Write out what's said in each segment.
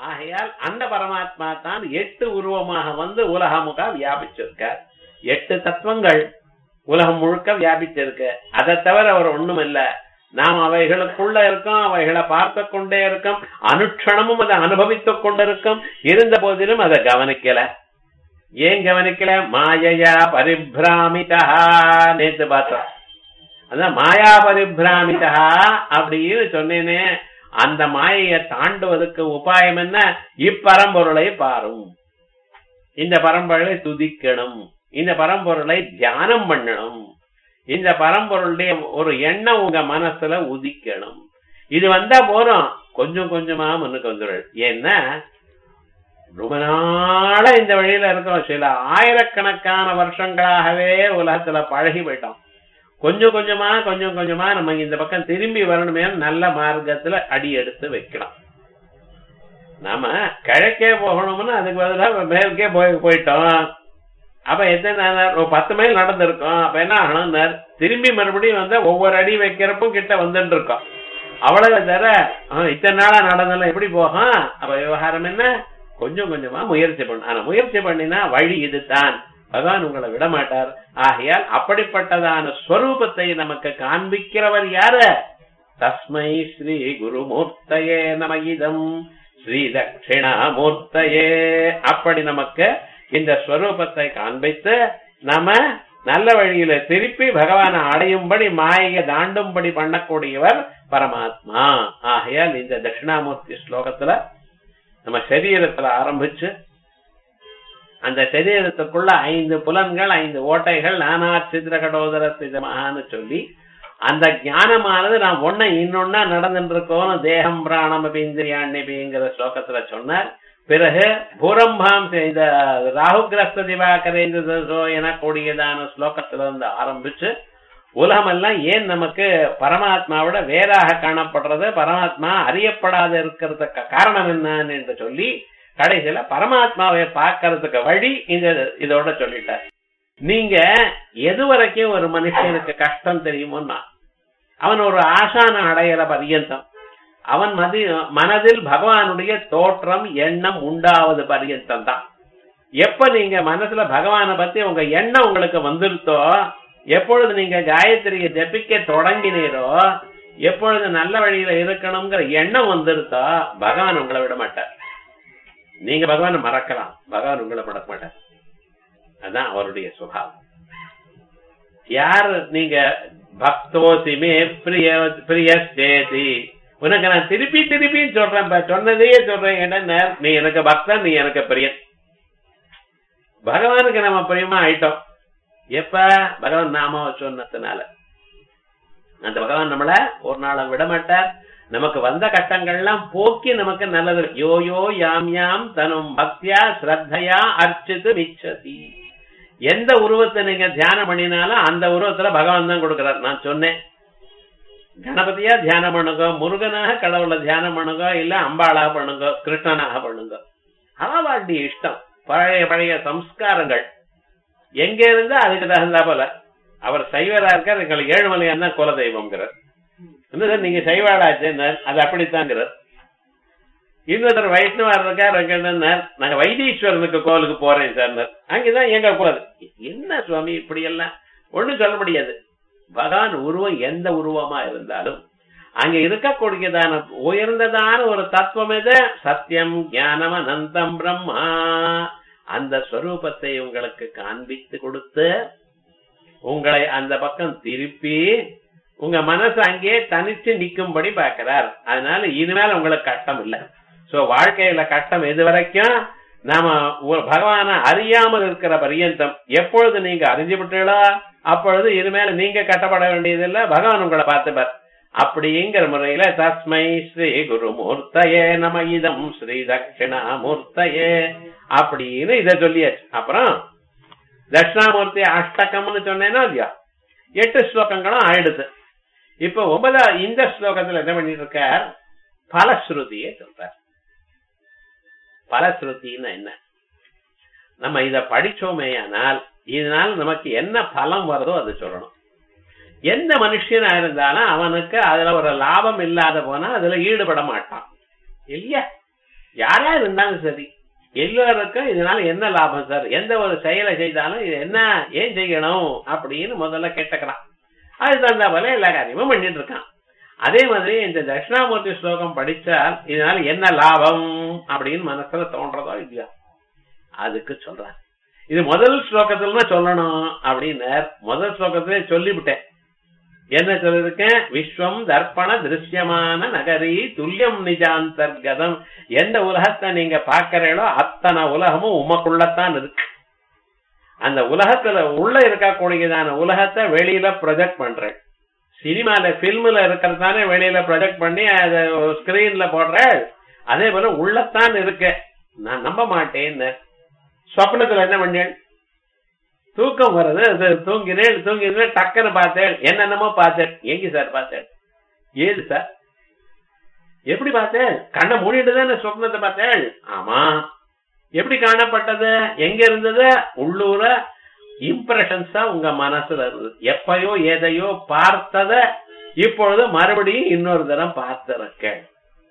ஆகையால் அந்த பரமாத்மா தான் எட்டு உருவமாக வந்து உலகமுக வியாபிச்சிருக்கார் எட்டு தத்துவங்கள் உலகம் முழுக்க வியாபிச்சிருக்கு அதை தவிர அவர் ஒண்ணும் இல்ல நாம் அவைகளுக்குள்ள இருக்கோம் அவைகளை பார்த்து கொண்டே இருக்கோம் அனுட்சணமும் அதை அனுபவித்துக் கொண்டிருக்கோம் இருந்த போதிலும் அதை கவனிக்கல ஏன் கவனிக்கல மாயையா பரிபிராமிதா நேத்து பார்த்தோம் அதான் மாயா பரிபிராமிதா அப்படின்னு சொன்னேனே அந்த மாயையை தாண்டுவதற்கு உபாயம் என்ன இப்பரம்பொருளை பாரும் இந்த பரம்பொருளை துதிக்கணும் இந்த பரம்பொருளை தியானம் பண்ணணும் இந்த பரம்பொருளுடைய ஒரு எண்ணம் உங்க மனசுல உதிக்கணும் இது வந்தா போறோம் கொஞ்சம் கொஞ்சமா முன்னுக்கு வந்துடும் ஏன்னா ரொம்ப நாளா இந்த வழியில இருக்கோம் சில ஆயிரக்கணக்கான வருஷங்களாகவே உலகத்துல பழகி போயிட்டோம் கொஞ்சம் கொஞ்சமா கொஞ்சம் கொஞ்சமா நம்ம இந்த பக்கம் திரும்பி வரணுமே நல்ல மார்க்கத்துல அடி எடுத்து வைக்கலாம் நாம கிழக்கே போகணும்னு அதுக்கு பதிலாக மேற்கே போய் போயிட்டோம் அப்ப எத்தனை ஒரு பத்து மைல் நடந்திருக்கோம் அப்ப என்ன ஆகணும் திரும்பி மறுபடியும் வந்து ஒவ்வொரு அடி வைக்கிறப்பும் கிட்ட வந்துட்டு இருக்கோம் அவ்வளவு தர இத்தனை நாளா நடந்தாலும் எப்படி போகும் அப்ப விவகாரம் என்ன கொஞ்சம் கொஞ்சமா முயற்சி பண்ண ஆனா முயற்சி பண்ணினா வழி இதுதான் பகவான் உங்களை விட மாட்டார் ஆகையால் அப்படிப்பட்டதான ஸ்வரூபத்தை நமக்கு காண்பிக்கிறவர் யாரு தஸ்மை ஸ்ரீ குருமூர்த்தையே நமகிதம் ஸ்ரீ தட்சிணாமூர்த்தையே அப்படி நமக்கு இந்த ஸ்வரூபத்தை காண்பித்து நாம நல்ல வழியில திருப்பி பகவானை அடையும்படி மாயை தாண்டும்படி பண்ணக்கூடியவர் பரமாத்மா ஆகையால் இந்த தட்சிணாமூர்த்தி ஸ்லோகத்துல நம்ம சரீரத்துல ஆரம்பிச்சு அந்த சரீரத்துக்குள்ள ஐந்து புலன்கள் ஐந்து ஓட்டைகள் நானா சித்திர கடோதர சிதமான்னு சொல்லி அந்த ஞானமானது நான் ஒன்ன இன்னொன்னா நடந்துட்டு இருக்கோம் தேகம் பிராணம் இந்திரியாண்யபிங்கிற ஸ்லோகத்துல சொன்னார் பிறகு பூரம்பாம் இந்த ராகுகிரஸ்த திவாகரேந்திரோ எனக்கூடியதான ஸ்லோகத்துல இருந்து ஆரம்பிச்சு உலகமெல்லாம் ஏன் நமக்கு பரமாத்மாவோட வேறாக காணப்படுறது பரமாத்மா அறியப்படாத இருக்கிறதுக்கு காரணம் என்னன்னு என்று சொல்லி கடைசியில பரமாத்மாவை பார்க்கறதுக்கு வழி இந்த இதோட சொல்லிட்டார் நீங்க எது வரைக்கும் ஒரு மனுஷனுக்கு கஷ்டம் தெரியுமோன்னா அவன் ஒரு ஆசான அடையிற பரியந்தம் அவன் மதி மனதில் பகவானுடைய தோற்றம் எண்ணம் உண்டாவது பரியந்தம் தான் எப்ப நீங்க மனசுல பகவானை பத்தி உங்க எண்ணம் உங்களுக்கு வந்துருத்தோ எப்பொழுது நீங்க காயத்ரியை ஜபிக்க தொடங்கினீரோ எப்பொழுது நல்ல வழியில இருக்கணுங்கிற எண்ணம் வந்துருத்தோ பகவான் உங்களை விட மாட்டார் நீங்க பகவானை மறக்கலாம் பகவான் உங்களை விட மாட்டார் அதான் அவருடைய சுபாவம் யார் நீங்க பக்தோசிமே பிரிய பிரியஸ்தேதி உனக்கு நான் திருப்பி திருப்பி சொல்றேன் சொன்னதையே சொல்றேன் என்ன நீ எனக்கு பக்தன் நீ எனக்கு பிரியன் பகவானுக்கு நம்ம பிரியமா ஆயிட்டோம் எப்ப பகவான் நாம சொன்னதுனால அந்த பகவான் நம்மள ஒரு நாள விட மாட்டார் நமக்கு வந்த கட்டங்கள்லாம் போக்கி நமக்கு நல்லது யோ யோ யாம் யாம் தனும் பக்தியா ஸ்ரத்தையா அர்ச்சித்து மிச்சதி எந்த உருவத்தை நீங்க தியானம் பண்ணினாலும் அந்த உருவத்துல பகவான் தான் கொடுக்கிறார் நான் சொன்னேன் கணபதியா தியானம் பண்ணுங்க முருகனாக கடவுளை தியானம் பண்ணுங்க இல்ல அம்பாளா பண்ணுங்க கிருஷ்ணனாக பண்ணுங்க அவளுடைய இஷ்டம் பழைய பழைய சம்ஸ்காரங்கள் எங்க இருந்தா அதுக்கு தகுந்தா போல அவர் சைவரா இருக்கார் எங்களுக்கு ஏழுமலையான் தான் குல தெய்வம்ங்கிறார் சார் நீங்க சைவாடாச்சு அது அப்படித்தாங்கிறார் இன்னொருத்தர் வைஷ்ணவர் இருக்கார் நாங்க வைத்தீஸ்வரனுக்கு கோவிலுக்கு போறேன் சார் அங்கதான் எங்க குலம் என்ன சுவாமி இப்படி எல்லாம் ஒண்ணும் சொல்ல முடியாது பகவான் உருவம் எந்த உருவமா இருந்தாலும் அங்க இருக்கக்கூடியதான உயர்ந்ததான ஒரு தத்துவம் எது சத்தியம் ஞானம் அனந்தம் பிரம்மா அந்த ஸ்வரூபத்தை உங்களுக்கு காண்பித்து கொடுத்து உங்களை அந்த பக்கம் திருப்பி உங்க மனசு அங்கேயே தனிச்சு நிக்கும்படி பாக்கிறார் அதனால இனிமேல் உங்களுக்கு கஷ்டம் இல்லை சோ வாழ்க்கையில கஷ்டம் எது வரைக்கும் நாம பகவான அறியாமல் இருக்கிற பரியந்தம் எப்பொழுது நீங்க அறிஞ்சு விட்டீங்களோ அப்பொழுது இனிமேல் நீங்க கட்டப்பட வேண்டியதில்லை பகவான் உங்களை பார்த்துப்பார் அப்படிங்கிற முறையில தஸ்மை ஸ்ரீ குருமூர்த்தயே நம இதம் ஸ்ரீ தட்சிணாமூர்த்தயே அப்படின்னு இத சொல்லியாச்சு அப்புறம் தட்சிணாமூர்த்தி அஷ்டகம்னு சொன்னேன்னா இல்லையா எட்டு ஸ்லோகங்களும் ஆயிடுது இப்ப ஒன்பதா இந்த ஸ்லோகத்துல என்ன பண்ணிட்டு இருக்கார் பலஸ்ருதியை சொல்றார் பலஸ்ருத்தின்னு என்ன நம்ம இத படிச்சோமே ஆனால் இதனால் நமக்கு என்ன பலம் வருதோ அது சொல்லணும் எந்த மனுஷனா இருந்தாலும் அவனுக்கு அதுல ஒரு லாபம் இல்லாத போனா அதுல ஈடுபட மாட்டான் இல்லையா யாரா இருந்தாலும் சரி எல்லோருக்கும் இதனால என்ன லாபம் சார் எந்த ஒரு செயலை செய்தாலும் இது என்ன ஏன் செய்யணும் அப்படின்னு முதல்ல கேட்டுக்கிறான் அது தகுந்த போல எல்லா காரியமும் பண்ணிட்டு இருக்கான் அதே மாதிரி இந்த தட்சிணாமூர்த்தி ஸ்லோகம் படிச்சால் இதனால என்ன லாபம் அப்படின்னு மனசுல தோன்றதோ இல்லையா அதுக்கு சொல்றான் இது முதல் ஸ்லோகத்துல சொல்லணும் அப்படின்னு முதல் ஸ்லோகத்திலே சொல்லிவிட்டேன் என்ன சொல்லிருக்கேன் விஸ்வம் தர்ப்பண திருஷ்யமான நகரி துல்லியம் நிஜாந்தர்கதம் எந்த உலகத்தை நீங்க பாக்குறீங்களோ அத்தனை உலகமும் உமக்குள்ளத்தான் இருக்கு அந்த உலகத்துல உள்ள இருக்கக்கூடியதான உலகத்தை வெளியில ப்ரொஜெக்ட் பண்றேன் சினிமால பிலிம்ல இருக்கிறதானே வெளியில ப்ரொஜெக்ட் பண்ணி அதை ஸ்கிரீன்ல போடுறேன் அதே போல உள்ளத்தான் இருக்கு நான் நம்ப மாட்டேன்னு சொப்னத்துல என்ன பண்ணேன் தூக்கம் வருது அது தூங்கினேன் தூங்கினேன் டக்குன்னு பார்த்தேன் என்னென்னமோ பார்த்தேன் எங்க சார் பார்த்தேன் ஏது சார் எப்படி பார்த்தேன் கண்ணை மூடிட்டு தானே சொப்னத்தை பார்த்தேன் ஆமா எப்படி காணப்பட்டது எங்க இருந்தது உள்ளூர இம்ப்ரெஷன்ஸ் தான் உங்க மனசுல இருந்தது எப்பயோ எதையோ பார்த்தத இப்பொழுது மறுபடியும் இன்னொரு தரம் பார்த்திருக்கேன்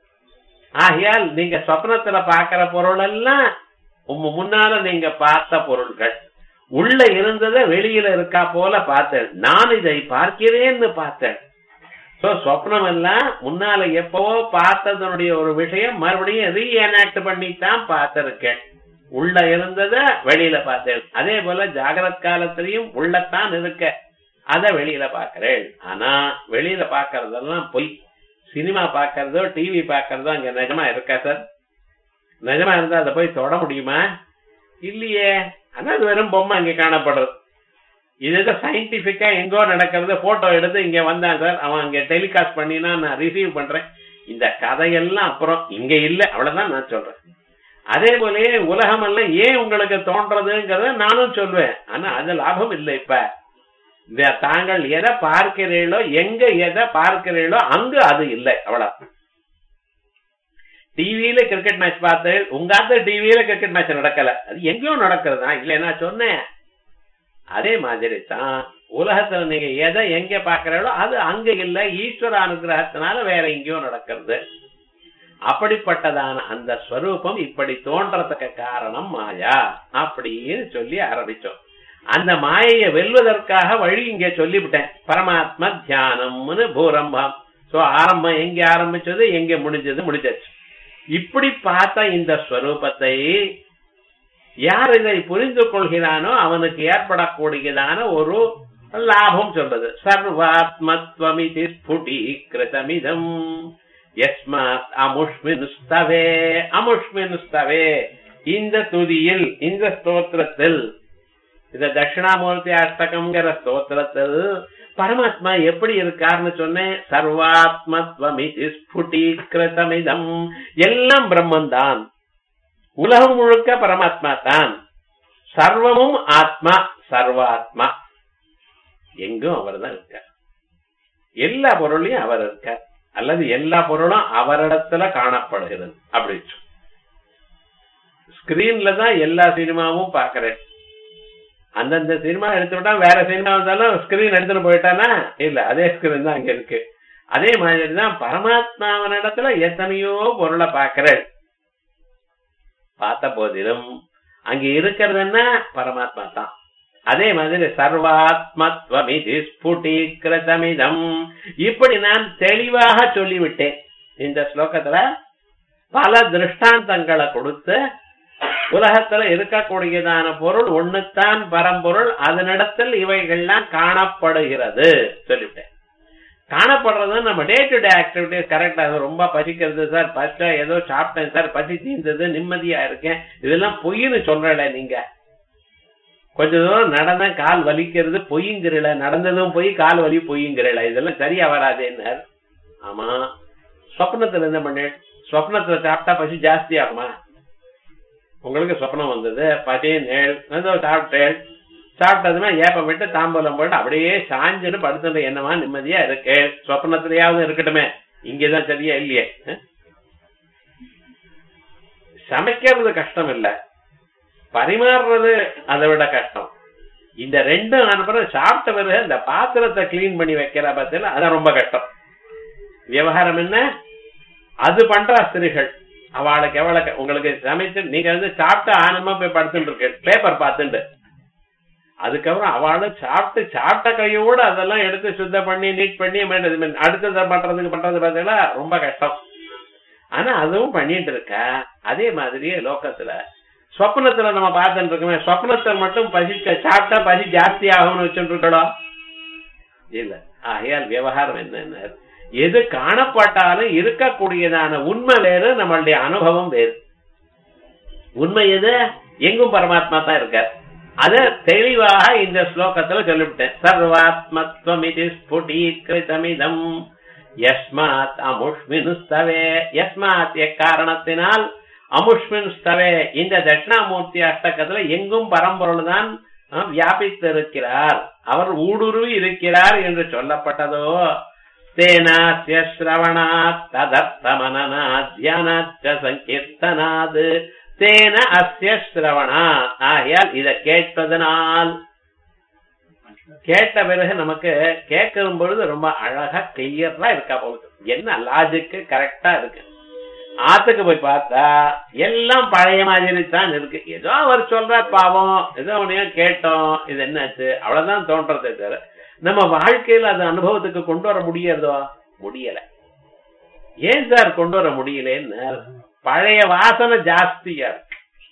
ஆகையால் நீங்க சொப்னத்துல பாக்குற பொருள் எல்லாம் உங்க முன்னால நீங்க பார்த்த பொருள்கள் உள்ள இருந்ததை வெளியில இருக்கா போல பார்த்தேன் நான் இதை பார்க்கிறேன்னு பார்த்தேன் சோ சொப்னம் எல்லாம் முன்னால எப்பவோ பார்த்ததனுடைய ஒரு விஷயம் மறுபடியும் ரீஎனாக்ட் பண்ணித்தான் பார்த்திருக்கேன் உள்ள இருந்தத வெளியில பார்த்தேன் அதே போல ஜாகிரத் காலத்திலையும் உள்ளத்தான் இருக்க அத வெளியில பாக்குறேன் ஆனா வெளியில பாக்குறதெல்லாம் பொய் சினிமா பாக்குறதோ டிவி பாக்குறதோ அங்க நிஜமா இருக்கா சார் நிஜமா இருந்தா அதை போய் தொட முடியுமா இல்லையே ஆனா அது வெறும் பொம்மை அங்க காணப்படுறது இது சயின்டிபிக்கா எங்கோ நடக்கிறது போட்டோ எடுத்து இங்க வந்தான் சார் அவன் அங்க டெலிகாஸ்ட் பண்ணினா நான் ரிசீவ் பண்றேன் இந்த கதையெல்லாம் அப்புறம் இங்க இல்ல அவ்வளவுதான் நான் சொல்றேன் அதே போலயே உலகம் எல்லாம் ஏன் உங்களுக்கு தோன்றதுங்கிறத நானும் சொல்வேன் ஆனா அது லாபம் இல்லை இப்ப இந்த தாங்கள் எதை பார்க்கிறீர்களோ எங்க எதை பார்க்கிறீர்களோ அங்கு அது இல்லை அவ்வளவு டிவியில கிரிக்கெட் மேட்ச் பார்த்து உங்க அந்த டிவியில கிரிக்கெட் மேட்ச் நடக்கல அது எங்கேயோ நடக்கிறது தான் இல்ல நான் சொன்னேன் அதே மாதிரி தான் உலகத்துல நீங்க எதை எங்க பாக்குறீங்களோ அது அங்க இல்ல ஈஸ்வர அனுகிரகத்தினால வேற எங்கேயோ நடக்கிறது அப்படிப்பட்டதான அந்த ஸ்வரூபம் இப்படி தோன்றதுக்கு காரணம் மாயா அப்படின்னு சொல்லி ஆரம்பிச்சோம் அந்த மாயையை வெல்வதற்காக வழி இங்க சொல்லிவிட்டேன் பரமாத்ம தியானம்னு பூரம்பம் சோ ஆரம்பம் எங்க ஆரம்பிச்சது எங்க முடிஞ்சது முடிஞ்சாச்சு இப்படி பார்த்த இந்த ஸ்வரூபத்தை யார் இதை புரிந்து கொள்கிறானோ அவனுக்கு ஏற்படக்கூடியதான ஒரு லாபம் சொல்றது சர்வாத்மத்வமிதி ஸ்புடீகிருதமிதம் எஸ்மாத் அமுஷ்மினுஸ்தவே அமுஷ்மினுஸ்தவே இந்த துதியில் இந்த ஸ்தோத்திரத்தில் இந்த தட்சிணாமூர்த்தி அஷ்டகம்ங்கிற ஸ்தோத்திரத்தில் பரமாத்மா எப்படி இருக்காருன்னு சொன்னேன் சர்வாத்மத்வமிதி ஸ்புடீகிருதமிதம் எல்லாம் பிரம்மந்தான் உலகம் முழுக்க பரமாத்மா தான் சர்வமும் ஆத்மா சர்வாத்மா எங்கும் அவர் தான் இருக்கார் எல்லா பொருளையும் அவர் இருக்கார் அல்லது எல்லா பொருளும் அவரிடத்துல காணப்படுகிறது அப்படி ஸ்கிரீன்ல தான் எல்லா சினிமாவும் பாக்குறேன் அந்தந்த சினிமா எடுத்துட்டா வேற சினிமா வந்தாலும் ஸ்கிரீன் எடுத்துட்டு போயிட்டானா இல்ல அதே ஸ்கிரீன் தான் அங்க இருக்கு அதே மாதிரி தான் பரமாத்மாவனிடத்துல எத்தனையோ பொருளை பாக்குறேன் பார்த்த போதிலும் அங்க இருக்கிறது என்ன பரமாத்மா தான் அதே மாதிரி சர்வாத்மத்வமிதி ஸ்புடீகிருதமிதம் இப்படி நான் தெளிவாக சொல்லிவிட்டேன் இந்த ஸ்லோகத்துல பல திருஷ்டாந்தங்களை கொடுத்து உலகத்துல இருக்கக்கூடியதான பொருள் ஒண்ணுத்தான் பரம்பொருள் அதனிடத்தில் இவைகள்லாம் காணப்படுகிறது சொல்லிவிட்டேன் காணப்படுறது நம்ம டே டு டே ஆக்டிவிட்டிஸ் கரெக்டா ரொம்ப பசிக்கிறது சார் பச்சை ஏதோ சாப்பிட்டேன் சார் பசி தீர்ந்தது நிம்மதியா இருக்கேன் இதெல்லாம் பொய்ன்னு சொல்றல நீங்க கொஞ்ச தூரம் நடந்த கால் வலிக்கிறது பொய்ங்கிறல நடந்ததும் பொய் கால் வலி பொய்ங்கிறல இதெல்லாம் சரியா வராதேன்னார் ஆமா சொப்னத்துல என்ன பண்ணு சொப்னத்துல சாப்பிட்டா பசி ஜாஸ்தி ஆகுமா உங்களுக்கு சொப்னம் வந்தது பசி நேள் ஏதோ சாப்பிட்டேன் சாப்பிட்டதுமே ஏப்பம் விட்டு தாம்பூலம் போட்டு அப்படியே சாஞ்சுட்டு படுத்துட்டு என்னமா நிம்மதியா இருக்கு சொப்னத்திலேயாவது இருக்கட்டுமே இங்கதான் சரியா இல்லையே சமைக்கிறது கஷ்டம் இல்ல பரிமாறுறது அதை விட கஷ்டம் இந்த ரெண்டும் அனுப்புறம் சாப்பிட்ட பிறகு இந்த பாத்திரத்தை கிளீன் பண்ணி வைக்கிற பத்தில அது ரொம்ப கஷ்டம் விவகாரம் என்ன அது பண்ற ஸ்திரிகள் அவளுக்கு எவ்வளவு உங்களுக்கு சமைச்சு நீங்க வந்து சாப்பிட்டு ஆனந்தமா போய் படுத்துட்டு இருக்கு பேப்பர் பார்த்துட்டு அதுக்கப்புறம் அவளும் சாப்பிட்டு சாப்பிட்ட கையோட அதெல்லாம் எடுத்து சுத்தம் பண்ணி நீட் பண்ணி மேல- அடுத்ததை பண்றதுக்கு பண்றது பார்த்தீங்களா ரொம்ப கஷ்டம் ஆனா அதுவும் பண்ணிட்டு இருக்க அதே மாதிரியே லோகத்துல சொப்னத்துல நம்ம பார்த்துட்டு இருக்கோமே சொப்னத்தில் மட்டும் பசிச்ச சாப்பிட்டா பசி ஜாஸ்தி ஆகும்னு வச்சுட்டு இருக்கோம் இல்ல ஆகையால் விவகாரம் என்னன்னு எது காணப்பட்டாலும் இருக்கக்கூடியதான உண்மை வேறு நம்மளுடைய அனுபவம் வேறு உண்மை எது எங்கும் பரமாத்மா தான் இருக்கார் அத தெளிவாக இந்த ஸ்லோகத்துல சொல்லிவிட்டேன் சர்வாத்மத்வம் இது ஸ்புடீகிருதமிதம் யஸ்மாத் அமுஷ்மினு ஸ்தவே யஸ்மாத் எக்காரணத்தினால் அமுஷ்மின் ஸ்தவே இந்த தட்சிணாமூர்த்தி அஷ்டகத்துல எங்கும் பரம்பொருள் தான் வியாபித்திருக்கிறார் அவர் ஊடுருவி இருக்கிறார் என்று சொல்லப்பட்டதோ தேனாஸ்ய ஸ்ரவணாத் ததர்த்தமனனா தியானாச்ச சங்கீர்த்தனாது தேன அஸ்ய ஸ்ரவணா ஆகையால் இத கேட்பதனால் கேட்ட பிறகு நமக்கு கேட்கும் பொழுது ரொம்ப அழகா கிளியரா இருக்கா போகுது என்ன லாஜிக்கு கரெக்டா இருக்கு ஆத்துக்கு போய் பார்த்தா எல்லாம் பழைய மாதிரி தான் இருக்கு ஏதோ அவர் சொல்றார் பாவம் ஏதோ உனையோ கேட்டோம் இது என்னாச்சு அவ்வளவுதான் தோன்றதே தவிர நம்ம வாழ்க்கையில அது அனுபவத்துக்கு கொண்டு வர முடியறதோ முடியல ஏன் சார் கொண்டு வர முடியலன்னு பழைய வாசனை ஜாஸ்தியா இருக்கு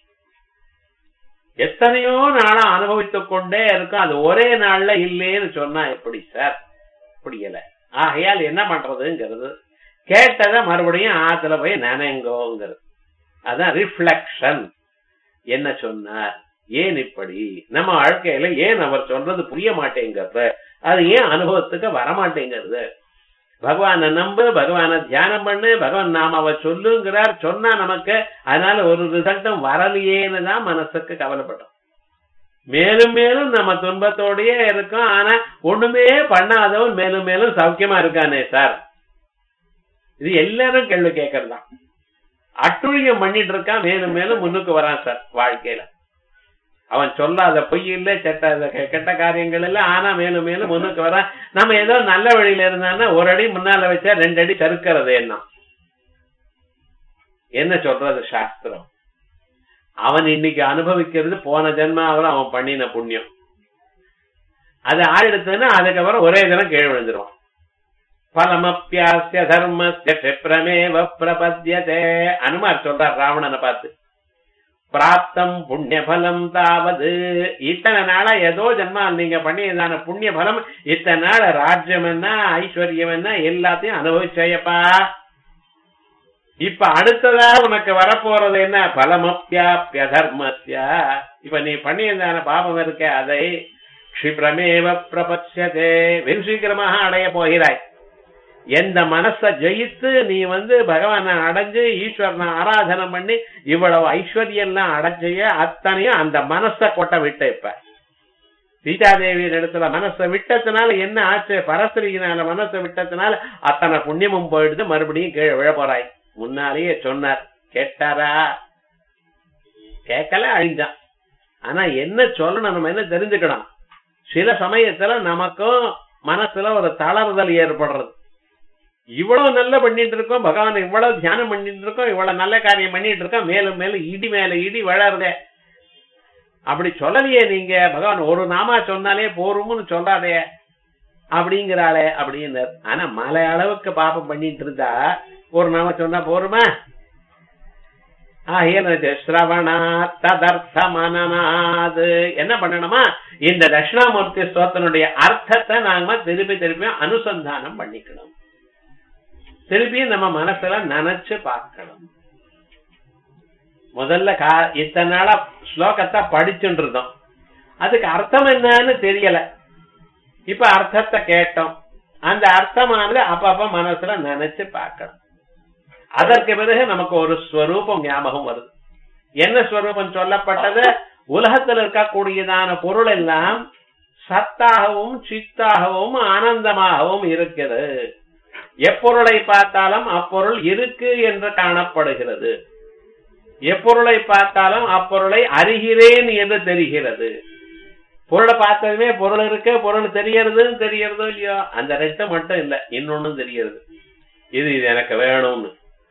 எத்தனையோ நாளா அனுபவித்துக் கொண்டே இருக்கும் அது ஒரே நாள்ல இல்லேன்னு சொன்னா எப்படி சார் முடியல ஆகையால் என்ன பண்றதுங்கிறது கேட்டதை மறுபடியும் ஆத்துல போய் நினைங்கோங்கிறது அதான் ரிஃப்ளெக்ஷன் என்ன சொன்னார் ஏன் இப்படி நம்ம வாழ்க்கையில ஏன் அவர் சொல்றது புரிய மாட்டேங்கிறது அது ஏன் அனுபவத்துக்கு வரமாட்டேங்கிறது பகவானை நம்பு பகவானை தியானம் பண்ணு பகவான் நாமாவை சொல்லுங்கிறார் சொன்னா நமக்கு அதனால ஒரு ரிசல்ட்டும் வரலையேன்னு தான் மனசுக்கு கவலைப்படும் மேலும் மேலும் நம்ம துன்பத்தோடயே இருக்கோம் ஆனா ஒண்ணுமே பண்ணாதவன் மேலும் மேலும் சௌக்கியமா இருக்கானே சார் இது எல்லாரும் கேள்வி கேட்கறதுதான் அட்டுழியம் பண்ணிட்டு இருக்கான் மேலும் மேலும் முன்னுக்கு வரான் சார் வாழ்க்கையில அவன் சொல்லாத பொய் இல்ல செட்ட கெட்ட காரியங்கள் இல்ல ஆனா மேலும் மேலும் முன்னுக்கு வரான் நம்ம ஏதோ நல்ல வழியில இருந்தான்னா ஒரு அடி முன்னால வச்சா ரெண்டு அடி தருக்கிறது என்ன என்ன சொல்றது சாஸ்திரம் அவன் இன்னைக்கு அனுபவிக்கிறது போன ஜென்மாவில் அவன் பண்ணின புண்ணியம் அது ஆயிடுத்துன்னா அதுக்கப்புறம் ஒரே தினம் கீழ் விழுந்துருவான் பலமப்பியாசிய தர்மஸ்ய க்ஷிப்ரமேவ பிரபத்யதே அனுமார் சொல்றார் ராவணனை பார்த்து பிராப்தம் புண்ணிய பலம் தாவது இத்தனை நாளா ஏதோ ஜென்மா நீங்க பண்ணியதான புண்ணிய பலம் இத்தனை நாள் ராஜ்யம் என்ன ஐஸ்வர்யம் என்ன எல்லாத்தையும் அனுபவிச்சையப்பா இப்ப அடுத்ததா உனக்கு வரப்போறது என்ன பலமப்பியாப்பிய தர்மஸ்ய இப்ப நீ பண்ணியதான பாபம் இருக்க அதை க்ஷிப்ரமேவ பிரபட்சதே வெகு சீக்கிரமாக அடைய போகிறாய் எந்த மனச ஜெயித்து நீ வந்து பகவானை அடைஞ்சு ஈஸ்வரனை ஆராதனை பண்ணி இவ்வளவு ஐஸ்வர்யம்லாம் அடைஞ்சைய அத்தனையும் அந்த மனச கொட்ட விட்ட இப்ப சீதாதேவியின் இடத்துல மனசை விட்டதுனால என்ன ஆச்சு பரஸ்திரியினால மனசை விட்டதுனால அத்தனை புண்ணியமும் போயிடுது மறுபடியும் கீழே விழ போறாய் முன்னாலேயே சொன்னார் கேட்டாரா கேட்கல அழிஞ்சான் ஆனா என்ன சொல்லணும் நம்ம என்ன தெரிஞ்சுக்கணும் சில சமயத்துல நமக்கும் மனசுல ஒரு தளர்தல் ஏற்படுறது இவ்வளவு நல்ல பண்ணிட்டு இருக்கோம் பகவான் இவ்வளவு தியானம் பண்ணிட்டு இருக்கோம் இவ்வளவு நல்ல காரியம் பண்ணிட்டு இருக்கோம் மேலும் மேலும் இடி மேல இடி வளருதே அப்படி சொல்லலையே நீங்க பகவான் ஒரு நாமா சொன்னாலே போரும்னு சொல்லாதே அப்படிங்கிறாளே அப்படின்னு ஆனா மலை அளவுக்கு பாப்பம் பண்ணிட்டு இருந்தா ஒரு நாம சொன்னா போருமா ஸ்ரவணா ததர்த்த மனநாது என்ன பண்ணணுமா இந்த தட்சிணாமூர்த்தி ஸ்தோத்தனுடைய அர்த்தத்தை நாம திருப்பி திருப்பி அனுசந்தானம் பண்ணிக்கணும் திருப்பியும் நம்ம மனசுல நினைச்சு பார்க்கணும் முதல்ல கா இத்தனை நாளா ஸ்லோகத்தை படிச்சுட்டு இருந்தோம் அதுக்கு அர்த்தம் என்னன்னு தெரியல இப்ப அர்த்தத்தை கேட்டோம் அந்த அர்த்தமானது அப்பப்ப மனசுல நினைச்சு பார்க்கணும் அதற்கு பிறகு நமக்கு ஒரு ஸ்வரூபம் ஞாபகம் வருது என்ன ஸ்வரூபம் சொல்லப்பட்டது உலகத்தில் இருக்கக்கூடியதான பொருள் எல்லாம் சத்தாகவும் சித்தாகவும் ஆனந்தமாகவும் இருக்கிறது எப்பொருளை பார்த்தாலும் அப்பொருள் இருக்கு என்று காணப்படுகிறது எப்பொருளை பார்த்தாலும் அப்பொருளை அறிகிறேன் என்று தெரிகிறது பொருளை பார்த்ததுமே பொருள் இருக்கு பொருள் தெரியறதுன்னு தெரியறதோ இல்லையோ அந்த ரெண்டு மட்டும் இல்ல இன்னொன்னும் தெரிகிறது இது இது எனக்கு வேணும்னு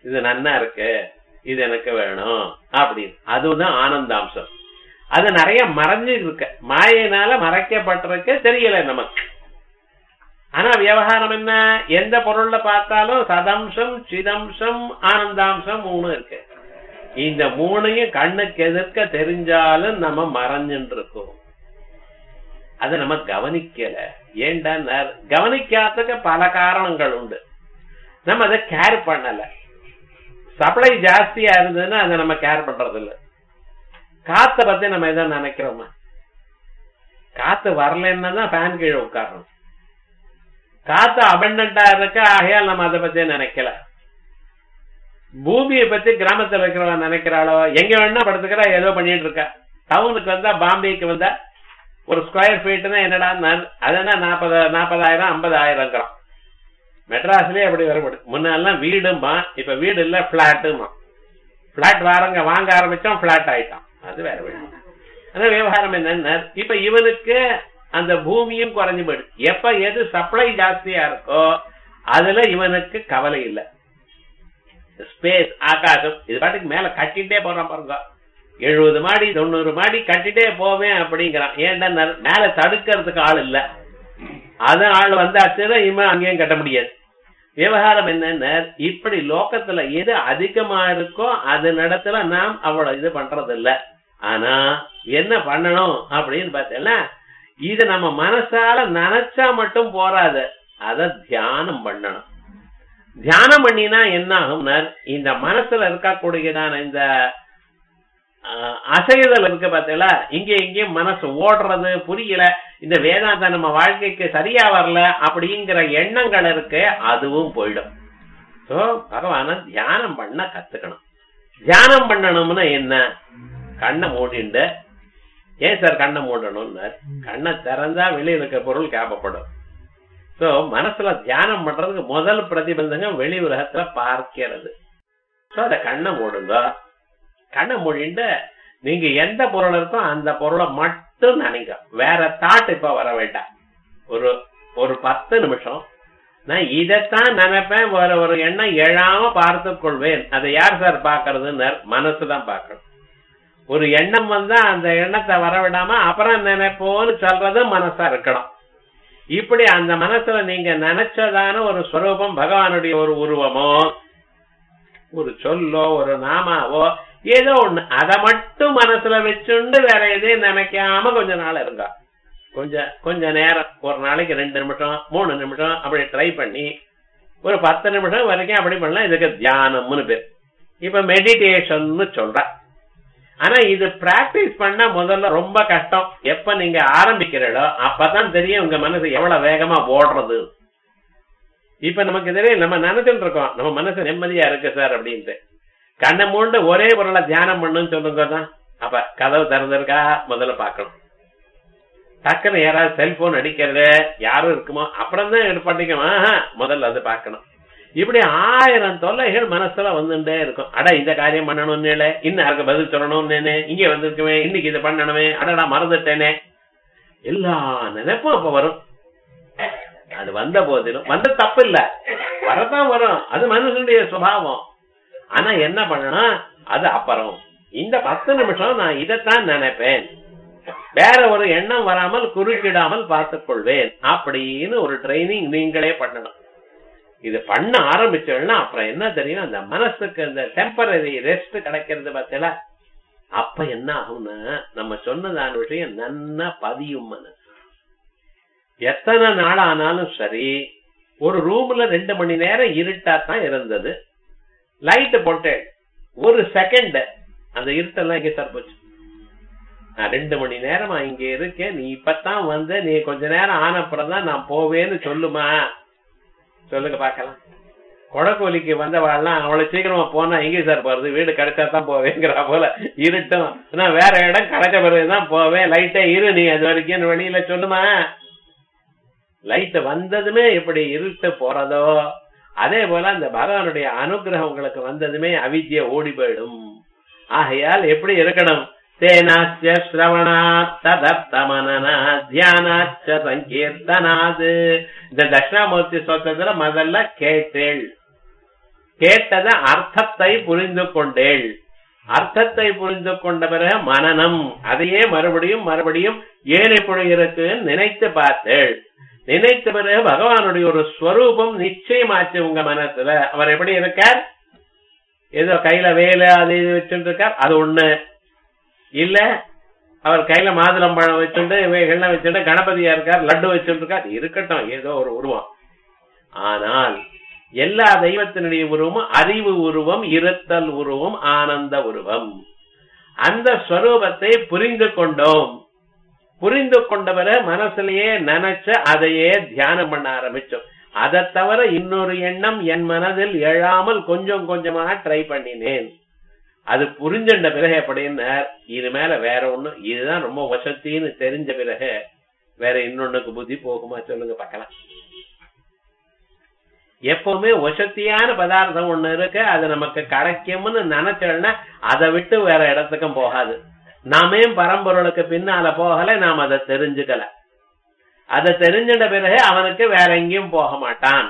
இது நன்னா இருக்கு இது எனக்கு வேணும் அப்படின்னு அதுதான் ஆனந்தாம்சம் அது நிறைய மறைஞ்சு இருக்கு மாயினால மறைக்கப்பட்டிருக்கு தெரியல நமக்கு ஆனா விவகாரம் என்ன எந்த பொருள்ல பார்த்தாலும் சதம்சம் சிதம்சம் ஆனந்தாம்சம் மூணு இருக்கு இந்த மூணையும் கண்ணுக்கு எதிர்க்க தெரிஞ்சாலும் நம்ம மறைஞ்சுட்டு இருக்கோம் அதை நம்ம கவனிக்கல ஏண்டா கவனிக்காததுக்கு பல காரணங்கள் உண்டு நம்ம அதை கேர் பண்ணல சப்ளை ஜாஸ்தியா இருந்ததுன்னா அதை நம்ம கேர் பண்றது இல்ல காத்த பத்தி நம்ம எதை நினைக்கிறோமா காத்து வரலன்னா தான் ஃபேன் கீழே உட்காரணும் காத்து அபண்டண்டா இருக்க ஆகையால் நம்ம அதை பத்தி நினைக்கல பூமியை பத்தி கிராமத்துல இருக்கிறவங்க நினைக்கிறாளோ எங்க வேணா படுத்துக்கிறா ஏதோ பண்ணிட்டு இருக்கா டவுனுக்கு வந்தா பாம்பேக்கு வந்தா ஒரு ஸ்கொயர் ஃபீட்னா என்னடா அதென்ன நாற்பது நாற்பதாயிரம் ஐம்பதாயிரங்கிறான் மெட்ராஸ்லயே அப்படி வரப்படு முன்னெல்லாம் வீடுமா இப்ப வீடு இல்ல பிளாட்டுமா பிளாட் வாரங்க வாங்க ஆரம்பிச்சோம் பிளாட் ஆயிட்டான் அது வேற வழி ஆனா விவகாரம் என்னன்னா இப்ப இவனுக்கு அந்த பூமியும் குறைஞ்சு போயிடுது எப்ப எது சப்ளை ஜாஸ்தியா இருக்கோ அதுல இவனுக்கு கவலை இல்ல ஸ்பேஸ் ஆகாசம் இது பாட்டுக்கு மேல கட்டிட்டே போறான் பாருங்க எழுபது மாடி தொண்ணூறு மாடி கட்டிட்டே போவேன் அப்படிங்கிறான் ஏன்டா மேல தடுக்கிறதுக்கு ஆள் இல்ல அது ஆள் வந்தாச்சுன்னா இவன் அங்கேயும் கட்ட முடியாது விவகாரம் என்னன்னா இப்படி லோகத்துல எது அதிகமா இருக்கோ அது நடத்துல நாம் அவ்வளவு இது பண்றது இல்ல ஆனா என்ன பண்ணணும் அப்படின்னு பார்த்தீங்கன்னா இது நம்ம மனசால நினைச்சா மட்டும் போராது அத தியானம் பண்ணணும் தியானம் பண்ணினா என்ன ஆகும்னா இந்த மனசுல இருக்கக்கூடியதான இந்த அசைதல் இருக்கு பார்த்தீங்களா இங்க இங்கேயும் மனசு ஓடுறது புரியல இந்த வேதாந்த நம்ம வாழ்க்கைக்கு சரியா வரல அப்படிங்கிற எண்ணங்கள் இருக்கு அதுவும் போயிடும் சோ பகவான தியானம் பண்ண கத்துக்கணும் தியானம் பண்ணணும்னா என்ன கண்ணை மூடிண்டு ஏன் சார் கண்ணை மூடணும்னு கண்ணை திறந்தா வெளியில இருக்க பொருள் கேப்பப்படும் சோ மனசுல தியானம் பண்றதுக்கு முதல் பிரதிபந்தகம் வெளி உலகத்துல பார்க்கிறது சோ அத கண்ணை மூடுங்க கண்ணை மூடிண்டு நீங்க எந்த பொருள் இருக்கோ அந்த பொருளை மட்டும் நினைங்க வேற தாட் இப்ப வர வேண்டாம் ஒரு ஒரு பத்து நிமிஷம் நான் இதைத்தான் நினைப்பேன் வேற ஒரு எண்ணம் எழாம பார்த்து கொள்வேன் அதை யார் சார் பாக்குறதுன்னு மனசுதான் பார்க்கணும் ஒரு எண்ணம் வந்தா அந்த எண்ணத்தை வர விடாம அப்புறம் நினைப்போன்னு சொல்றது மனசா இருக்கணும் இப்படி அந்த மனசுல நீங்க நினைச்சதான ஒரு ஸ்வரூபம் பகவானுடைய ஒரு உருவமோ ஒரு சொல்லோ ஒரு நாமாவோ ஏதோ ஒண்ணு அதை மட்டும் மனசுல வச்சுண்டு வேற எதையும் நினைக்காம கொஞ்ச நாள் இருங்க கொஞ்ச கொஞ்ச நேரம் ஒரு நாளைக்கு ரெண்டு நிமிஷம் மூணு நிமிஷம் அப்படி ட்ரை பண்ணி ஒரு பத்து நிமிஷம் வரைக்கும் அப்படி பண்ணலாம் இதுக்கு தியானம்னு பேர் இப்ப மெடிடேஷன் சொல்ற ஆனா இது பிராக்டிஸ் பண்ண முதல்ல ரொம்ப கஷ்டம் எப்ப நீங்க ஆரம்பிக்கிறீங்களோ அப்பதான் தெரியும் உங்க மனசு எவ்வளவு வேகமா ஓடுறது இப்ப நமக்கு தெரியும் நம்ம நினைச்சுட்டு இருக்கோம் நம்ம மனசு நிம்மதியா இருக்கு சார் அப்படின்ட்டு கண்ணை மூண்டு ஒரே பொருளை தியானம் பண்ணுன்னு சொல்லுங்க தான் அப்ப கதவு திறந்திருக்கா முதல்ல பாக்கணும் டக்குன்னு யாராவது செல்போன் அடிக்கிறது யாரும் இருக்குமோ அப்புறம் தான் பண்ணிக்கமா முதல்ல அது பார்க்கணும் இப்படி ஆயிரம் தொல்லைகள் மனசுல வந்துட்டே இருக்கும் அட இந்த காரியம் பண்ணணும்னு இன்னும் யாருக்கு பதில் சொல்லணும்னு இங்க வந்திருக்குமே இன்னைக்கு இதை பண்ணணுமே அடடா மறந்துட்டேனே எல்லா நினைப்பும் அப்ப வரும் அது வந்த போதிலும் வந்த தப்பு இல்ல வரதான் வரும் அது மனுஷனுடைய சுபாவம் ஆனா என்ன பண்ணணும் அது அப்புறம் இந்த பத்து நிமிஷம் நான் இதைத்தான் நினைப்பேன் வேற ஒரு எண்ணம் வராமல் குறுக்கிடாமல் பார்த்துக் கொள்வேன் அப்படின்னு ஒரு ட்ரைனிங் நீங்களே பண்ணணும் இது பண்ண ஆரம்பிச்சோம்னா அப்புறம் என்ன தெரியும் அந்த மனசுக்கு அந்த டெம்பரரி ரெஸ்ட் கிடைக்கிறது பார்த்தல அப்ப என்ன ஆகும்னா நம்ம சொன்னதான விஷயம் நன்னா பதியும் மனசு எத்தனை நாள் ஆனாலும் சரி ஒரு ரூம்ல ரெண்டு மணி நேரம் இருட்டா தான் இருந்தது லைட் போட்டேன் ஒரு செகண்ட் அந்த இருட்டெல்லாம் இங்க சார் போச்சு நான் ரெண்டு மணி நேரமா இங்க இருக்கேன் நீ இப்பதான் வந்து நீ கொஞ்ச நேரம் ஆனப்புறம் தான் நான் போவேன்னு சொல்லுமா சொல்லுங்க பாக்கலாம் கொடக்கோலிக்கு வந்தவாள்லாம் அவ்வளவு சீக்கிரமா போனா எங்க சார் போறது வீடு கிடைச்சா தான் போவேங்கிற போல இருட்டும் நான் வேற இடம் கிடைச்ச பிறகுதான் போவேன் லைட்டே இரு நீ அது வரைக்கும் வெளியில சொல்லுமா லைட் வந்ததுமே எப்படி இருட்டு போறதோ அதே போல அந்த பகவானுடைய அனுகிரகம் உங்களுக்கு வந்ததுமே அவித்ய ஓடி போயிடும் ஆகையால் எப்படி இருக்கணும் தேனாச்ச சிரவணாத் ததர்த்தமனனா தியானாச்ச சங்கீர்த்தனாது இந்த தட்சிணாமூர்த்தி சொத்தத்துல முதல்ல கேட்டேள் கேட்டத அர்த்தத்தை புரிந்து கொண்டேள் அர்த்தத்தை புரிந்து கொண்ட பிறகு மனநம் அதையே மறுபடியும் மறுபடியும் ஏன் இப்படி இருக்கு நினைத்து பார்த்தேள் நினைத்த பிறகு பகவானுடைய ஒரு ஸ்வரூபம் நிச்சயமாச்சு உங்க மனசுல அவர் எப்படி இருக்கார் ஏதோ கையில வேலை அது இது வச்சுட்டு இருக்கார் அது ஒண்ணு இல்ல அவர் கையில மாதுளம்பழம் வச்சுட்டு இவைகள்லாம் வச்சுட்டு கணபதியா இருக்கார் லட்டு வச்சுட்டு இருக்கார் இருக்கட்டும் ஏதோ ஒரு உருவம் ஆனால் எல்லா தெய்வத்தினுடைய உருவமும் அறிவு உருவம் இருத்தல் உருவம் ஆனந்த உருவம் அந்த ஸ்வரூபத்தை புரிந்து கொண்டோம் புரிந்து கொண்டவரை மனசுலயே நினைச்சு அதையே தியானம் பண்ண ஆரம்பிச்சோம் அதை தவிர இன்னொரு எண்ணம் என் மனதில் எழாமல் கொஞ்சம் கொஞ்சமாக ட்ரை பண்ணினேன் அது புரிஞ்சின்ற பிறகு எப்படின்னா இது மேல வேற ஒண்ணு இதுதான் ரொம்ப வசத்தின்னு தெரிஞ்ச பிறகு வேற இன்னொன்னுக்கு புத்தி போகுமா சொல்லுங்க பார்க்கலாம் எப்பவுமே வசத்தியான பதார்த்தம் ஒண்ணு இருக்கு அது நமக்கு கிடைக்கும்னு நினைச்சோம்னா அதை விட்டு வேற இடத்துக்கும் போகாது நாமே பரம்பொருளுக்கு பின்னால போகல நாம் அதை தெரிஞ்சுக்கல அதை தெரிஞ்சிட்ட பிறகு அவனுக்கு வேற எங்கேயும் போக மாட்டான்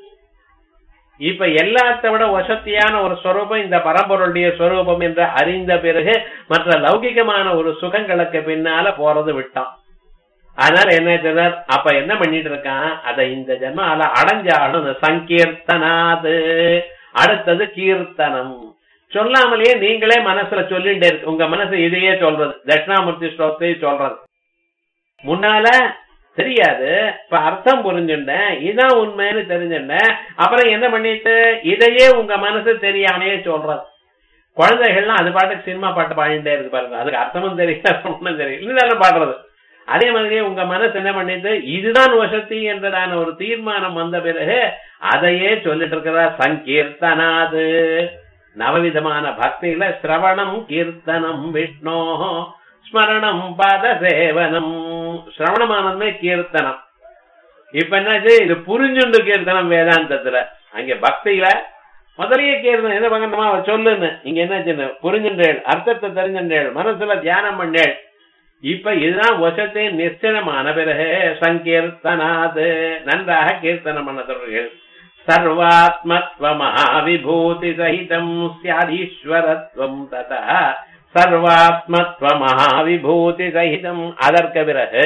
இப்ப எல்லாத்த விட வசத்தியான ஒரு ஸ்வரூபம் இந்த பரம்பொருளுடைய ஸ்வரூபம் என்று அறிந்த பிறகு மற்ற லௌகிகமான ஒரு சுகங்களுக்கு பின்னால போறது விட்டான் அதனால என்ன சொன்னார் அப்ப என்ன பண்ணிட்டு இருக்கான் அதை இந்த ஜென்மால அடைஞ்சாலும் சங்கீர்த்தனாது அடுத்தது கீர்த்தனம் சொல்லாமலேயே நீங்களே மனசுல சொல்லிட்டே இருக்கு உங்க மனசு இதையே சொல்றது தட்சிணாமூர்த்தி ஸ்லோகத்தையே சொல்றது முன்னால தெரியாது இப்ப அர்த்தம் புரிஞ்சுட்டேன் இதான் உண்மைன்னு தெரிஞ்சுட்டேன் அப்புறம் என்ன பண்ணிட்டு இதையே உங்க மனசு தெரியாமையே சொல்றது குழந்தைகள்லாம் அது பாட்டுக்கு சினிமா பாட்டு பாடிட்டே இருக்கு பாருங்க அதுக்கு அர்த்தமும் தெரியல ஒண்ணும் தெரியல இருந்தாலும் பாடுறது அதே மாதிரியே உங்க மனசு என்ன பண்ணிட்டு இதுதான் வசதி என்றதான ஒரு தீர்மானம் வந்த பிறகு அதையே சொல்லிட்டு இருக்கிறதா சங்கீர்த்தனாது நவவிதமான பக்தியில சிரவணம் கீர்த்தனம் விஷ்ணோ ஸ்மரணம் பாத சேவனம் சிரவணமானதுமே கீர்த்தனம் இப்ப என்னாச்சு இது புரிஞ்சுண்டு கீர்த்தனம் வேதாந்தத்துல அங்க பக்தியில முதலிய கீர்த்தனம் என்ன பண்ணணுமா சொல்லுன்னு இங்க என்ன புரிஞ்சுன்றேள் அர்த்தத்தை தெரிஞ்சுன்றேள் மனசுல தியானம் பண்ணேள் இப்ப இதுதான் வசத்தை நிச்சயமான பிறகு சங்கீர்த்தனாது நன்றாக கீர்த்தனம் பண்ண தொடர்கள் சர்வாத்மத்வ மகாவிபூதி சகிதம் சியாதீஸ்வரத்வம் ததா சர்வாத்மத்வ மகாவிபூதி சகிதம் அதற்கு பிறகு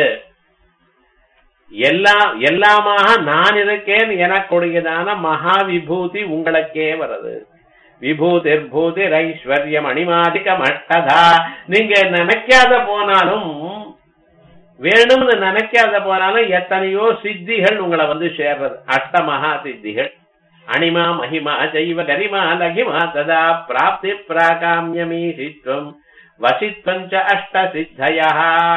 எல்லா எல்லாமாக நான் இருக்கேன் எனக்குடையதான மகாவிபூதி உங்களுக்கே வருது விபூதிர் பூதிர் ஐஸ்வர்யம் அணிமாதிக மட்டதா நீங்க நினைக்காத போனாலும் வேணும்னு நினைக்காத போனாலும் எத்தனையோ சித்திகள் உங்களை வந்து சேர்றது அஷ்ட மகா சித்திகள் அணிமா மகிமா ஜெய்வ கரிமா லகிமா ததா பிராப்தி பிராகாமியமீசித்வம் வசித்வஞ்ச அஷ்ட சித்தயா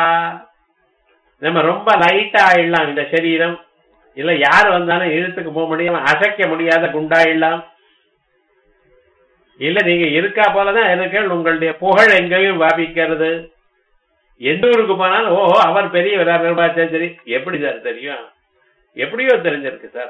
நம்ம ரொம்ப லைட்டா ஆயிடலாம் இந்த சரீரம் இல்ல யார் வந்தாலும் இழுத்துக்கு போக முடியாம அசைக்க முடியாத குண்டாயிடலாம் இல்ல நீங்க இருக்கா போலதான் இருக்கீர்கள் உங்களுடைய புகழ் எங்கேயும் வியாபிக்கிறது எந்த ஊருக்கு போனாலும் ஓஹோ அவர் பெரியவரா நிர்வாச்சாரி எப்படி சார் தெரியும் எப்படியோ தெரிஞ்சிருக்கு சார்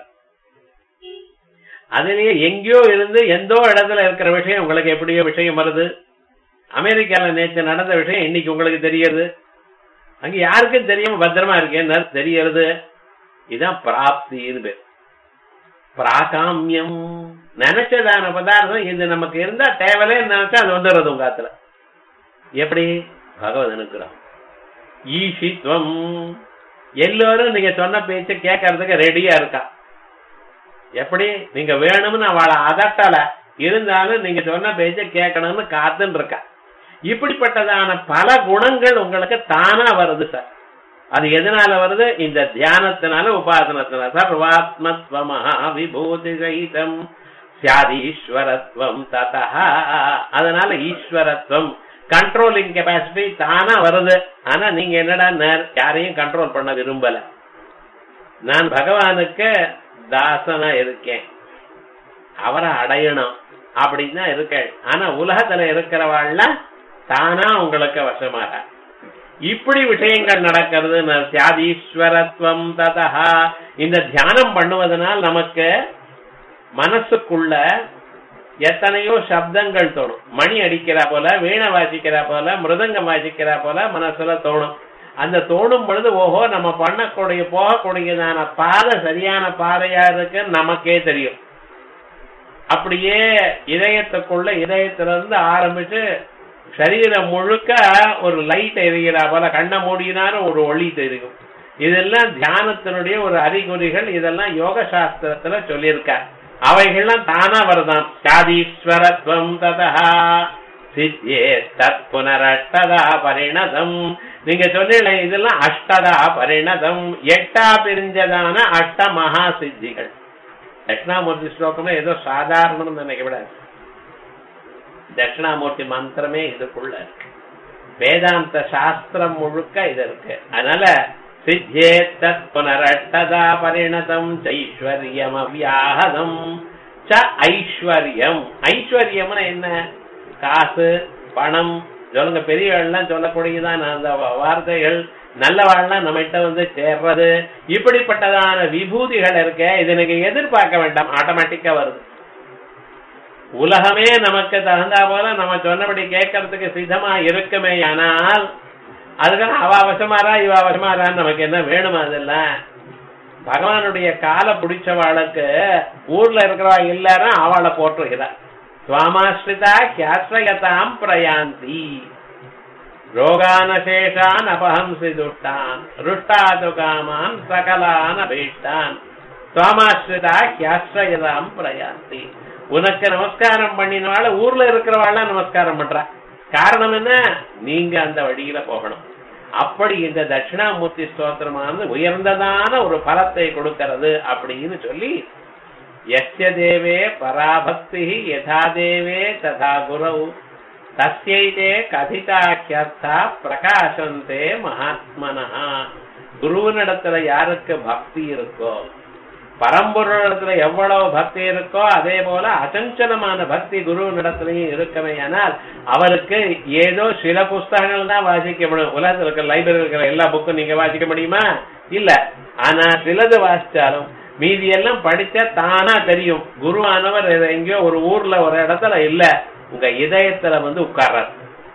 அதுலயே எங்கேயோ இருந்து எந்தோ இடத்துல இருக்கிற விஷயம் உங்களுக்கு எப்படியோ விஷயம் வருது அமெரிக்கால நேற்று நடந்த விஷயம் இன்னைக்கு உங்களுக்கு தெரியுது அங்க யாருக்கும் தெரியாம பத்திரமா இருக்கேன்னு தெரியறது இதுதான் பிராப்தின்னு பேர் பிராகாமியம் நினைச்சதான பதார்த்தம் இது நமக்கு இருந்தா தேவையில்லை நினைச்சா அது வந்துடுறது உங்க காத்துல எப்படி பகவத் அனுக்கிறோம் ஈஷித்வம் எல்லோரும் நீங்க சொன்ன பேச்ச கேட்கறதுக்கு ரெடியா இருக்கா எப்படி நீங்க வேணும்னு அவளை அதட்டல இருந்தாலும் நீங்க சொன்ன பேச்ச கேட்கணும்னு காத்துன்னு இருக்கா இப்படிப்பட்டதான பல குணங்கள் உங்களுக்கு தானா வருது சார் அது எதனால வருது இந்த தியானத்தினால உபாசனத்தினால சர்வாத்மத்வ மகாவிபூதி சகிதம் சியாதீஸ்வரத்வம் ததா அதனால ஈஸ்வரத்துவம் கண்ட்ரோலிங் கெப்பாசிட்டி தானா வருது ஆனா நீங்க என்னடா யாரையும் கண்ட்ரோல் பண்ண விரும்பல நான் பகவானுக்கு தாசனா இருக்கேன் அவரை அடையணும் அப்படின்னு தான் இருக்கேன் ஆனா உலகத்துல இருக்கிறவாள்லாம் தானா உங்களுக்கு வசமாக இப்படி விஷயங்கள் நடக்கிறது சியாதீஸ்வரத்துவம் ததா இந்த தியானம் பண்ணுவதனால் நமக்கு மனசுக்குள்ள எத்தனையோ சப்தங்கள் தோணும் மணி அடிக்கிறா போல வீணை வாசிக்கிறா போல மிருதங்கம் வாசிக்கிறா போல மனசுல தோணும் அந்த தோணும் பொழுது ஓஹோ நம்ம பண்ணக்கூடிய போகக்கூடியதான பாதை சரியான பாதையா இருக்கு நமக்கே தெரியும் அப்படியே இதயத்துக்குள்ள இதயத்திலிருந்து ஆரம்பிச்சு சரீரம் முழுக்க ஒரு லைட் எரிகிறா போல கண்ணை மூடினாலும் ஒரு ஒளி தெரியும் இதெல்லாம் தியானத்தினுடைய ஒரு அறிகுறிகள் இதெல்லாம் யோக சாஸ்திரத்துல சொல்லியிருக்க அவைகள்லாம் தானா வருதாம் சாதீஸ்வரத்வம் ததா சித்தியே தத் புனரஷ்டதா பரிணதம் நீங்க சொன்னீங்களே இதெல்லாம் அஷ்டதா பரிணதம் எட்டா பிரிஞ்சதான அஷ்ட மகா சித்திகள் தட்சிணாமூர்த்தி ஸ்லோகமே ஏதோ சாதாரணம்னு நினைக்கப்படாது தட்சிணாமூர்த்தி மந்திரமே இதுக்குள்ள இருக்கு வேதாந்த சாஸ்திரம் முழுக்க இது இருக்கு அதனால சித்தியே தத் புனரட்டதா பரிணதம் ஐஸ்வர்யம் அவ்யாஹதம் ச ஐஸ்வர்யம் ஐஸ்வர்யம்னா என்ன காசு பணம் சொல்லுங்க பெரியவர்கள்லாம் சொல்லக்கூடியதான் அந்த வார்த்தைகள் நல்லவாழ்லாம் நம்மகிட்ட வந்து சேர்றது இப்படிப்பட்டதான விபூதிகள் இருக்க இது நீங்க எதிர்பார்க்க வேண்டாம் ஆட்டோமேட்டிக்கா வருது உலகமே நமக்கு தகுந்தா போல நம்ம சொன்னபடி கேட்கறதுக்கு சித்தமா இருக்குமே ஆனால் அதுக்கான அவ அவசமாரா இவ அவசமாரான்னு நமக்கு என்ன வேணுமா அதெல்லாம் பகவானுடைய காலை பிடிச்சவாளுக்கு ஊர்ல இருக்கிறவா எல்லாரும் அவளை போற்றுகிறார் சுவாமாஸ்ரிதா கியாஸ்ரயதாம் பிரயாந்தி ரோகானசேஷான் அபஹம்சி துஷ்டான் ருஷ்டாது காமான் சகலான் அபீஷ்டான் சுவாமாஸ்ரிதா கியாஸ்ரயதாம் பிரயாந்தி உனக்கு நமஸ்காரம் பண்ணினால ஊர்ல இருக்கிறவாள் நமஸ்காரம் பண்றா காரணம் என்ன நீங்க அந்த வழியில போகணும் அப்படி இந்த தட்சிணாமூர்த்தி ஸ்தோத்திரமானது உயர்ந்ததான ஒரு பலத்தை கொடுக்கிறது அப்படின்னு சொல்லி எஸ்ய தேவே பராபக்தி யதா தேவே ததா குரவு தஸ்யைதே கதிதாக்கியர்த்தா பிரகாசந்தே மகாத்மனா குருவனிடத்துல யாருக்கு பக்தி இருக்கோ பரம்பொருளிடத்துல எவ்வளவு பக்தி இருக்கோ அதே போல அசஞ்சலமான பக்தி குருவனிடத்திலையும் இருக்கவே ஆனால் அவருக்கு ஏதோ சில புஸ்தகங்கள் தான் வாசிக்க முடியும் உலகத்தில் இருக்கிற லைப்ரரி இருக்கிற எல்லா புக்கும் நீங்க வாசிக்க முடியுமா இல்ல ஆனா சிலது வாசிச்சாலும் மீதி எல்லாம் படிச்சா தானா தெரியும் குருவானவர் எங்கேயோ ஒரு ஊர்ல ஒரு இடத்துல இல்ல உங்க இதயத்துல வந்து உட்கார்றார்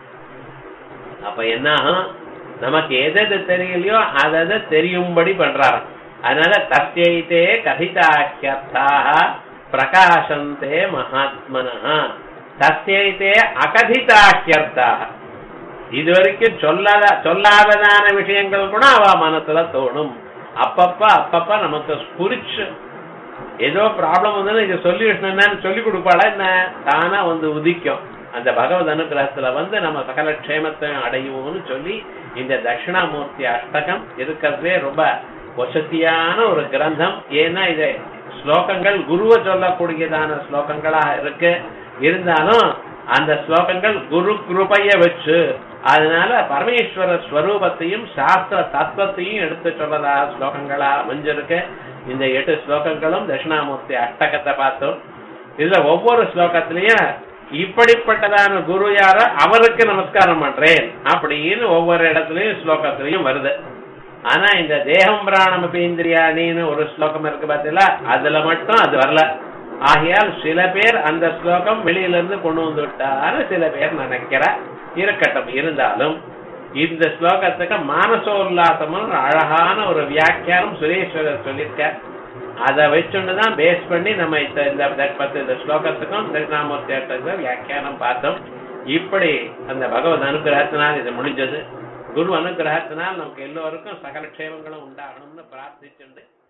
அப்ப என்ன ஆகும் நமக்கு எது எது தெரியலையோ அதை தெரியும்படி பண்றாராம் அதனால தத்யைத்தே கதிதாக்கியர்த்தாக பிரகாசந்தே மகாத்மனா தத்யைத்தே அகதிதாக்கியர்த்தாக இதுவரைக்கும் சொல்லாத சொல்லாததான விஷயங்கள் கூட அவ மனசுல தோணும் அப்பப்ப அப்பப்ப நமக்கு ஸ்புரிச்சு ஏதோ ப்ராப்ளம் வந்து இதை சொல்லி என்னன்னு சொல்லி கொடுப்பாளா என்ன தானா வந்து உதிக்கும் அந்த பகவத் அனுகிரகத்துல வந்து நம்ம சகல க்ஷேமத்தை அடையுவோம்னு சொல்லி இந்த தட்சிணாமூர்த்தி அஷ்டகம் இருக்கிறதே ரொம்ப வசதியான ஒரு கிரந்தம் ஏன்னா இது ஸ்லோகங்கள் குருவை சொல்லக்கூடியதான ஸ்லோகங்களா இருக்கு இருந்தாலும் அந்த ஸ்லோகங்கள் குரு கிருபைய வச்சு அதனால பரமேஸ்வர ஸ்வரூபத்தையும் சாஸ்திர தத்துவத்தையும் எடுத்து சொல்லதா ஸ்லோகங்களா அமைஞ்சிருக்கு இந்த எட்டு ஸ்லோகங்களும் தட்சிணாமூர்த்தி அஷ்டகத்தை பார்த்தோம் இதுல ஒவ்வொரு ஸ்லோகத்திலையும் இப்படிப்பட்டதான குரு யாரோ அவருக்கு நமஸ்காரம் பண்றேன் அப்படின்னு ஒவ்வொரு இடத்துலயும் ஸ்லோகத்திலையும் வருது ஆனா இந்த தேகம் பிராணம் பீந்திரியாணின்னு ஒரு ஸ்லோகம் இருக்கு பார்த்தீங்களா அதுல மட்டும் அது வரல ஆகையால் சில பேர் அந்த ஸ்லோகம் வெளியில இருந்து கொண்டு வந்து விட்டாரு சில பேர் நினைக்கிற இருக்கட்டும் இருந்தாலும் இந்த ஸ்லோகத்துக்கு மானசோல்லாசமும் அழகான ஒரு வியாக்கியானம் சுரேஸ்வரர் சொல்லியிருக்க அதை வச்சுட்டு தான் பேஸ் பண்ணி நம்ம இந்த இந்த பத்து இந்த ஸ்லோகத்துக்கும் தட்சிணாமூர்த்தி அஷ்டத்துக்கும் வியாக்கியானம் பார்த்தோம் இப்படி அந்த பகவத் அனுகிரகத்தினால் இது முடிஞ்சது குரு அனுகிரகத்தினால் நமக்கு எல்லோருக்கும் சகல க்ஷேமங்களும் உண்டாகணும்னு பிரார்த்திச்சுண்டு